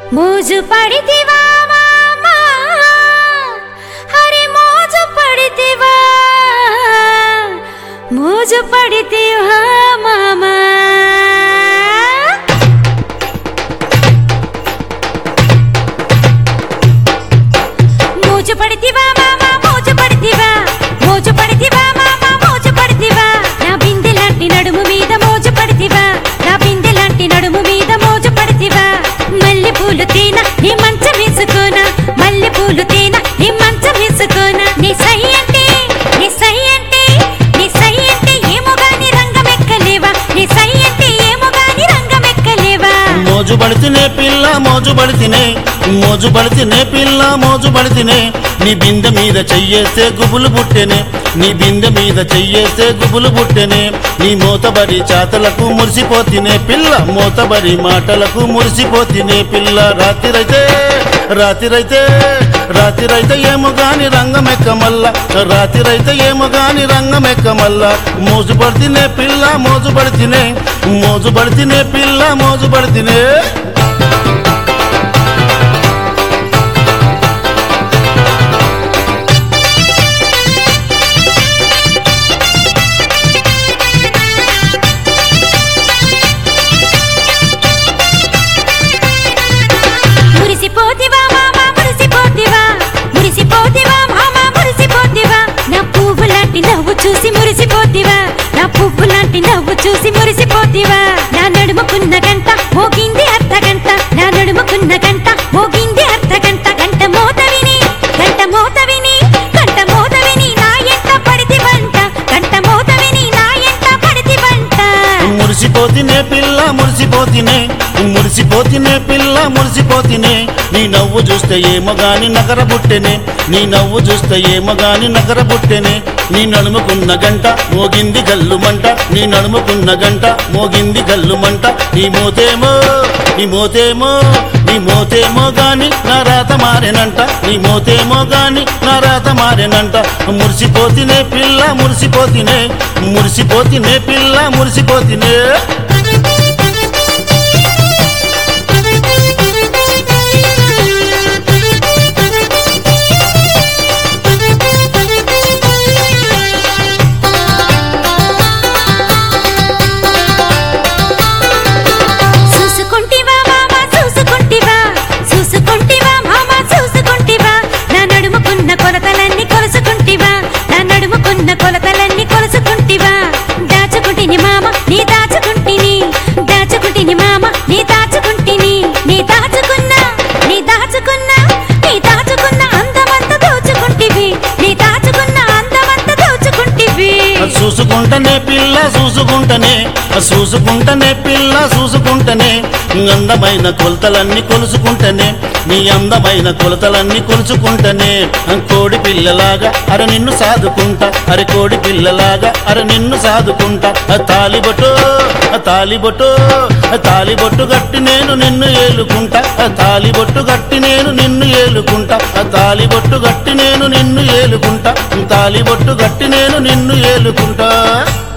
మోజు పడితివా మామా హరి మోజు పడితివా మోజు పడితివా మామా మోజు పడితివా మామా మోజు పడితివా మోజు పడితివా మామా మోజు పడితివా నా బిందె లాంటి నడుము మీద మోజు పడితివా నా బిందె లాంటి నడుము మీద మోజు పడితివా మల్లె పూలు తేన నీ మంచం వేసుకోనా మల్లె పూలు తేన నీ మంచం వేసుకోనా నీ సై అంటే నీ సై అంటే నీ సై అంటే ఏమో గాని రంగమెక్కలేవా నీ సై అంటే ఏమో గాని రంగమెక్కలేవా మోజు పడితేనే పిల్ల మోజు పడితేనే మోజు పడితేనే పిల్ల మోజు పడితేనే నీ బిందె మీద చెయ్యేస్తే గుబులు పుట్టెనే నీ బిందె మీద చెయ్యేస్తే గుబులు పుట్టెనే నీ మూతబరి చాతలకు మురిసిపోతినే పిల్ల మూతబరి మాటలకు మురిసిపోతినే పిల్ల రాత్రిరైతే రాత్రిరైతే రాత్రిరైతే ఏమో గాని రంగమెక్క మల్ల రాత్రిరైతే ఏమో గాని రంగమెక్క మల్ల మోజు పడితేనే పిల్ల మోజు పడితేనే మోజు పడితేనే పిల్ల మోజు పడితేనే మురిసిపోతివా మామా మురిసిపోతివా మురిసిపోతివా మామా మురిసిపోతివా నా పువ్వు లాంటి నవ్వు చూసి మురిసిపోతివా నా పువ్వు లాంటి నవ్వు చూసి మురిసిపోతివా నా నడుముకున్న గంట మోగింది అర్ధ గంట నా నడుముకున్న గంట మోగింది అర్ధ గంట గంట మోత విని గంట మోత విని గంట మోత విని నా ఎంట పడితి వంట గంట మోత విని నా ఎంట పడితి వంట మురిసిపోతినే పిల్ల మురిసిపోతినే మురిసిపోతినే పిల్ల మురిసిపోతినే నీ నవ్వు చూస్తే ఏమో గాని నగర బుట్టెనే నీ నవ్వు చూస్తే ఏమో గాని నగర బుట్టెనే నీ నడుముకున్న గంట మోగింది గల్లుమంట నీ నడుముకున్న గంట మోగింది గల్లుమంట నీ మోతేమో నీ మోతేమో నీ మోతేమో గాని నా రాత మారెనంట నీ మోతేమో గాని నా రాత మారెనంట మురిసిపోతినే పిల్ల మురిసిపోతినే మురిసిపోతినే పిల్ల మురిసిపోతినే చూసుకుంటివా మామా చూసుకుంటివా చూసుకుంటివా మామా చూసుకుంటివా నా నడుముకున్న కొలతలన్నీ కొలుసుకుంటివా నా నడుముకున్న కొలతలన్నీ కొలుసుకుంటివా దాచుకుంటిని మామ నీ దాచుకుంటిని దాచుకుంటిని మామ నీ దాచుకుంటిని నీ దాచుకున్న నీ దాచుకున్న నీ దాచుకున్న అందమంతా దోచుకుంటివి నీ దాచుకున్న అందమంతా దోచుకుంటివి చూసుకుంటనే పిల్ల చూసుకుంటనే చూసుకుంటనే పిల్ల చూసుకుంటనే అందమైన కొలతలన్నీ కొలుసుకుంటనే నీ అందమైన కొలతలన్నీ కొలుచుకుంటనే కోడి పిల్లలాగా అర నిన్ను సాదుకుంటా అరే కోడి పిల్లలాగా అర నిన్ను సాదుకుంటా ఆ తాలిబొట్టు ఆ తాలిబొట్టు ఆ తాలిబొట్టు గట్టి నేను నిన్ను ఏలుకుంటా ఆ తాలిబొట్టు గట్టి నేను నిన్ను ఏలుకుంటా ఆ తాలిబొట్టు గట్టి నేను నిన్ను ఏలుకుంటా తాలిబొట్టు గట్టి నేను నిన్ను ఏలుకుంటా